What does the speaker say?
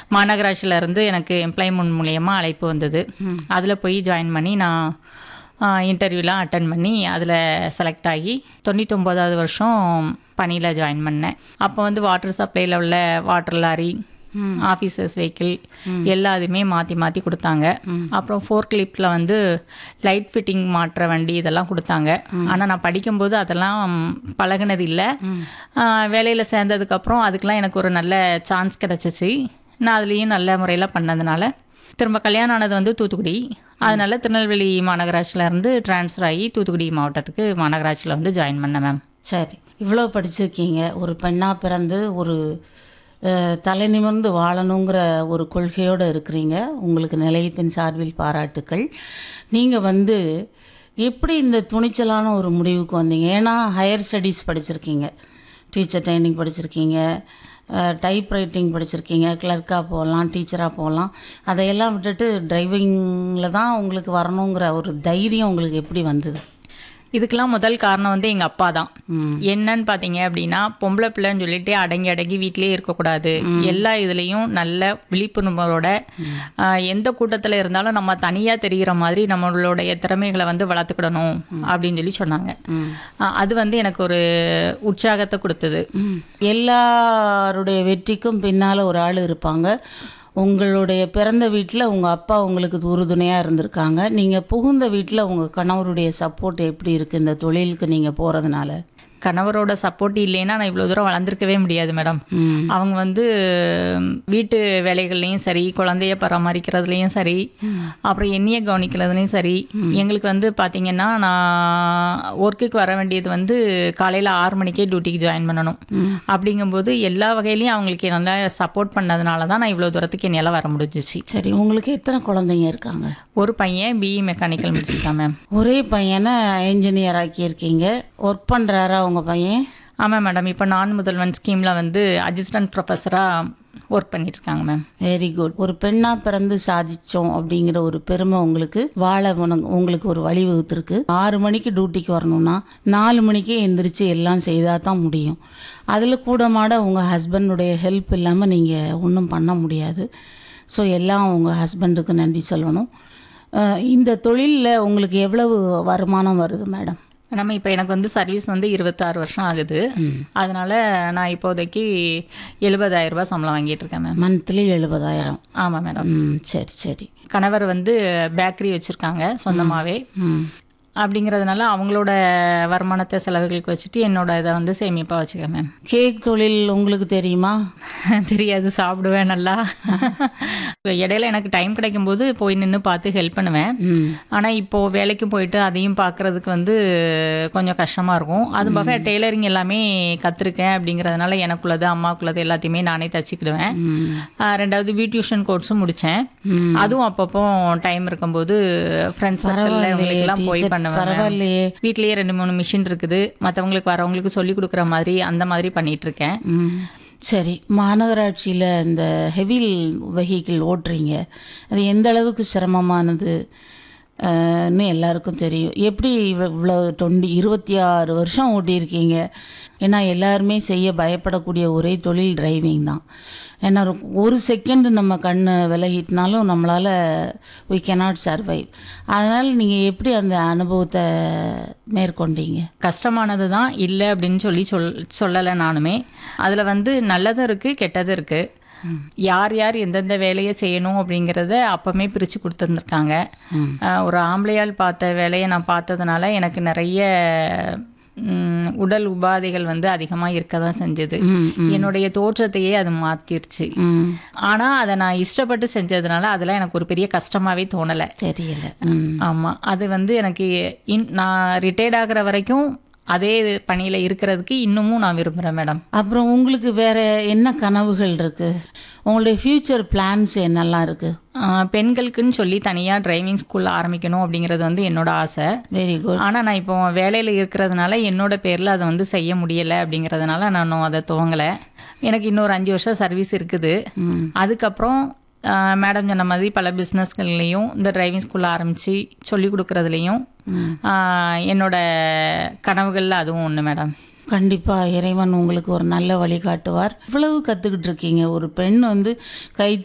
மாநகராட்சியில இருந்து எனக்கு எம்ப்ளாய்மெண்ட் மூலயமா அழைப்பு வந்தது அதில் போய் ஜாயின் பண்ணி நான் இன்டர்வியூலாம் அட்டன் பண்ணி அதில் செலக்ட் ஆகி தொண்ணூத்தொம்போதாவது வருஷம் பணியில் ஜாயின் பண்ணேன் அப்போ வந்து வாட்டர் சப்ளையில் உள்ள வாட்டர் லாரி ஆஃபீஸர்ஸ் வெஹிக்கிள் எல்லாத்தையுமே மாற்றி மாற்றி கொடுத்தாங்க அப்புறம் ஃபோர் கிளிப்பில் வந்து லைட் ஃபிட்டிங் மாற்ற வண்டி இதெல்லாம் கொடுத்தாங்க ஆனால் நான் படிக்கும்போது அதெல்லாம் பழகுனது இல்லை வேலையில் சேர்ந்ததுக்கப்புறம் அதுக்கெலாம் எனக்கு ஒரு நல்ல சான்ஸ் கிடச்சிச்சு நான் அதுலேயும் நல்ல முறையில் பண்ணதுனால திரும்ப கல்யாணம் ஆனது வந்து தூத்துக்குடி அதனால திருநெல்வேலி மாநகராட்சியில இருந்து ட்ரான்ஸ்ஃபர் ஆகி தூத்துக்குடி மாவட்டத்துக்கு மாநகராட்சியில் வந்து ஜாயின் பண்ணேன் மேம் சரி இவ்வளோ படிச்சிருக்கீங்க ஒரு பெண்ணாக பிறந்து ஒரு அஹ், தலை நிமிர்ந்து வாழணுங்கிற ஒரு கொள்கையோடு இருக்கிறீங்க உங்களுக்கு நிலையத்தின் சார்பில் பாராட்டுக்கள் நீங்கள் வந்து எப்படி இந்த துணிச்சலான ஒரு முடிவுக்கு வந்தீங்க ஏன்னா ஹையர் ஸ்டடீஸ் படிச்சிருக்கீங்க டீச்சர் ட்ரைனிங் படிச்சிருக்கீங்க டைப் ரைட்டிங் படிச்சிருக்கீங்க கிளர்க்காக போகலாம் டீச்சராக போகலாம் அதையெல்லாம் விட்டுட்டு டிரைவிங்கில் தான் உங்களுக்கு வரணுங்கிற ஒரு தைரியம் உங்களுக்கு எப்படி வந்தது இதுக்கெல்லாம் முதல் காரணம் வந்து எங்கள் அப்பா தான் என்னன்னு பார்த்தீங்க அப்படின்னா பொம்பளை பிள்ளைன்னு சொல்லிட்டு அடங்கி அடங்கி வீட்டிலேயே இருக்கக்கூடாது எல்லா இதுலேயும் நல்ல விழிப்புணர்வோட ஆஹ், எந்த கூட்டத்தில் இருந்தாலும் நம்ம தனியாக தெரிகிற மாதிரி நம்மளுடைய திறமைகளை வந்து வளர்த்துக்கிடணும் அப்படின்னு சொல்லி சொன்னாங்க ஆஹ், அது வந்து எனக்கு ஒரு உற்சாகத்தை கொடுத்தது எல்லாருடைய வெற்றிக்கும் பின்னால் ஒரு ஆள் இருப்பாங்க உங்களுடைய பிறந்த வீட்டில் உங்கள் அப்பா உங்களுக்கு உறுதுணையாக இருந்திருக்காங்க நீங்கள் புகுந்த வீட்டில் உங்கள் கணவருடைய சப்போர்ட் எப்படி இருக்குது இந்த தொழிலுக்கு நீங்கள் போகிறதுனால கணவரோட சப்போர்ட் இல்லைன்னா நான் இவ்வளோ தூரம் வளர்ந்துருக்கவே முடியாது மேடம் அவங்க வந்து ம், வீட்டு வேலைகள்லையும் சரி குழந்தைய பராமரிக்கிறதுலையும் சரி அப்புறம் எண்ணிய கவனிக்கிறதுலையும் சரி எங்களுக்கு வந்து பார்த்தீங்கன்னா நான் ஒர்க்குக்கு வர வேண்டியது வந்து காலையில் ஆறு மணிக்கே டியூட்டிக்கு ஜாயின் பண்ணணும் அப்படிங்கும்போது எல்லா வகையிலையும் அவங்களுக்கு நல்லா சப்போர்ட் பண்ணதுனால தான் நான் இவ்வளோ தூரத்துக்கு என்னால் வர முடிஞ்சிச்சு சரி உங்களுக்கு எத்தனை குழந்தைங்க இருக்காங்க ஒரு பையன் பிஇ மெக்கானிக்கல் முடிச்சிருக்கான் மேம் ஒரே பையனை என்ஜினியர் ஆக்கியிருக்கீங்க ஒர்க் பண்ணுறாரா உங்கள் பையன் ஆமாம் மேடம் இப்போ நான் முதல்வன் ஸ்கீமில் வந்து அசிஸ்டன்ட் ப்ரொஃபஸராக ஒர்க் பண்ணிட்டு இருக்காங்க மேம் வெரி குட் ஒரு பெண்ணாக பிறந்து சாதிச்சோம் அப்படிங்கிற ஒரு பெருமை உங்களுக்கு வாழ உனக்கு- உங்களுக்கு ஒரு வழி வகுத்துருக்கு ஆறு மணிக்கு டியூட்டிக்கு வரணும்னா நாலு மணிக்கே எந்திரிச்சு எல்லாம் செய்தால் தான் முடியும் அதில் கூட மாட உங்கள் ஹஸ்பண்டுடைய ஹெல்ப் இல்லாமல் நீங்கள் ஒன்றும் பண்ண முடியாது ஸோ எல்லாம் உங்கள் ஹஸ்பண்டுக்கு நன்றி சொல்லணும் அஹ் இந்த தொழிலில் உங்களுக்கு எவ்வளவு வருமானம் வருது மேடம் நம்ம இப்போ எனக்கு வந்து சர்வீஸ் வந்து இருபத்தாறு வருஷம் ஆகுது அதனால நான் இப்போதைக்கு எழுபதாயிரம் ரூபாய் சம்பளம் வாங்கிட்டு இருக்கேன் மேம் மந்த்லி எழுபதாயிரம் ஆமாம் மேடம் ம் சரி சரி கணவர் வந்து பேக்கரி வச்சுருக்காங்க சொந்தமாகவே ம் அப்படிங்கிறதுனால அவங்களோட வருமானத்தை செலவுகளுக்கு வச்சுட்டு என்னோட இதை வந்து சேமிப்பாக வச்சுக்கேன் மேம் கேக் தொழில் உங்களுக்கு தெரியுமா தெரியாது சாப்பிடுவேன் நல்லா இடையில எனக்கு டைம் கிடைக்கும்போது போய் நின்று பார்த்து ஹெல்ப் பண்ணுவேன் ம் ஆனால் இப்போ வேலைக்கு போயிட்டு அதையும் பார்க்கறதுக்கு வந்து கொஞ்சம் கஷ்டமாக இருக்கும் அது போக டெய்லரிங் எல்லாமே கற்றுருக்கேன் அப்படிங்கிறதுனால எனக்குள்ளது அம்மாக்குள்ளது எல்லாத்தையுமே நானே தச்சுக்கிடுவேன் ஆஹ் ரெண்டாவது பியூட்டியூஷன் கோர்ஸும் முடித்தேன் அதுவும் அப்பப்போ டைம் இருக்கும்போது ஃப்ரெண்ட்ஸ் சர்க்கிளில் இவங்களுக்கெல்லாம் போய் பண்ணுவேன் பரவாயில்லையே வீட்லேயே ரெண்டு மூணு மிஷின் இருக்குது மற்றவங்களுக்கு வரவங்களுக்கு சொல்லி கொடுக்குற மாதிரி அந்த மாதிரி பண்ணிட்டு இருக்கேன் ம் சரி மாநகராட்சியில் இந்த ஹெவி வெஹிக்கிள் ஓட்டுறீங்க அது எந்த அளவுக்கு சிரமமானது அஹ், ன்னு எல்லாருக்கும் தெரியும் எப்படி இவ்வ- இவ்வளோ டுவெண்ட்டி இருபத்தி ஆறு வருஷம் ஓட்டியிருக்கீங்க ஏன்னா எல்லாருமே செய்ய பயப்படக்கூடிய ஒரே தொழில் டிரைவிங் தான் ஏன்னா ஒரு- ஒரு செகண்ட் நம்ம கண்ணு விலகிட்டினாலும் நம்மளால் we cannot survive அதனால் நீங்கள் எப்படி அந்த அனுபவத்தை மேற்கொண்டீங்க கஷ்டமானது தான் இல்லை அப்படின்னு சொல்லி சொல் சொல்லலை நானுமே அதில் வந்து நல்லதும் இருக்குது கெட்டதும் இருக்குது யார் யார் எந்தெந்த வேலையை செய்யணும் அப்படிங்கிறத அப்பமே பிரித்து கொடுத்துருந்துருக்காங்க ஒரு ஆம்பளையால் பார்த்த வேலையை நான் பார்த்ததுனால எனக்கு நிறைய ம், உடல் உபாதைகள் வந்து அதிகமாக இருக்க தான் செஞ்சது என்னுடைய தோற்றத்தையே அது மாற்றிருச்சு ம் ஆனால் அதை நான் இஷ்டப்பட்டு செஞ்சதுனால அதெல்லாம் எனக்கு ஒரு பெரிய கஷ்டமாகவே தோணலை தெரியல ம் ஆமாம் அது வந்து எனக்கு இன் நான் ரிட்டையர்ட் ஆகுற வரைக்கும் அதே பணியில் இருக்கிறதுக்கு இன்னமும் நான் விரும்புகிறேன் மேடம் அப்புறம் உங்களுக்கு வேற என்ன கனவுகள் இருக்கு உங்களுடைய ஃபியூச்சர் பிளான்ஸ் என்னெல்லாம் இருக்கு ஆஹ் பெண்களுக்குன்னு சொல்லி தனியாக டிரைவிங் ஸ்கூல் ஆரம்பிக்கணும் அப்படிங்கிறது வந்து என்னோட ஆசை வெரி குட் ஆனால் நான் இப்போ வேலையில் இருக்கிறதுனால என்னோட பேரில் அதை வந்து செய்ய முடியலை அப்படிங்கிறதுனால நான் இன்னும் அதை துவங்கலை எனக்கு இன்னொரு அஞ்சு வருஷம் சர்வீஸ் இருக்குது அதுக்கப்புறம் மேடம் சொன்ன மாதிரி பல பிஸ்னஸ்கள்லேயும் இந்த டிரைவிங் ஸ்கூல் ஆரம்பித்து சொல்லி கொடுக்குறதுலையும் என்னோட கனவுகளில் அதுவும் ஒன்று மேடம் கண்டிப்பா இறைவன் உங்களுக்கு ஒரு நல்ல வழி காட்டுவார் இவ்வளவு கத்துக்கிட்டு இருக்கீங்க ஒரு பெண் வந்து கை